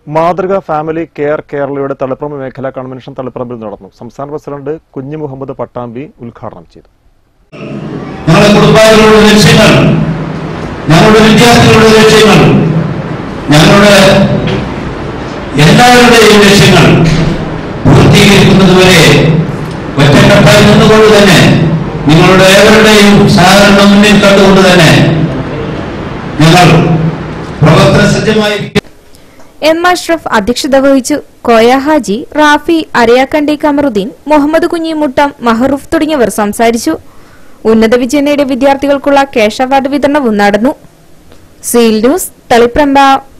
മാതൃക family care കേരളയുടെ തളിപ്പറമ്പ് മേഖലാ കൺവെൻഷൻ തളിപ്പറമ്പിൽ നടന്നു സംസ്ഥാന പ്രസിഡന്റ് കുഞ്ഞു മുഹമ്മദ് പട്ടാമ്പി ഉദ്ഘാടനം ചെയ്തു ഞങ്ങളുടെ കുടുംബാംഗങ്ങളുടെ ലക്ഷ്യങ്ങൾ ഞങ്ങളുടെ വിദ്യാർത്ഥികളുടെ ലക്ഷ്യങ്ങൾ ഞങ്ങളുടെ എല്ലാവരുടെയും ലക്ഷ്യങ്ങൾ പൂർത്തീകരിക്കുന്നതുവരെ ഒറ്റക്കെട്ടായി നിന്നുകൊണ്ട് തന്നെ നിങ്ങളുടെ ഏവരുടെയും സഹകരണം മുന്നിൽ കണ്ടുകൊണ്ട് തന്നെ ഞങ്ങൾ പ്രവർത്തന സജ്ജമായിരിക്കും എം അഷ്റഫ് അധ്യക്ഷത വഹിച്ചു കോയ ഹാജി റാഫി അരയാക്കണ്ടി കമറുദ്ദീൻ മുഹമ്മദ് കുഞ്ഞിമുട്ടം മഹറൂഫ് തുടങ്ങിയവർ സംസാരിച്ചു ഉന്നത വിജയം നേടിയ വിദ്യാർത്ഥികൾക്കുള്ള ക്യാഷ് അവാർഡ് വിതരണവും നടന്നു സീൽ ന്യൂസ് തളിപ്രമ്പ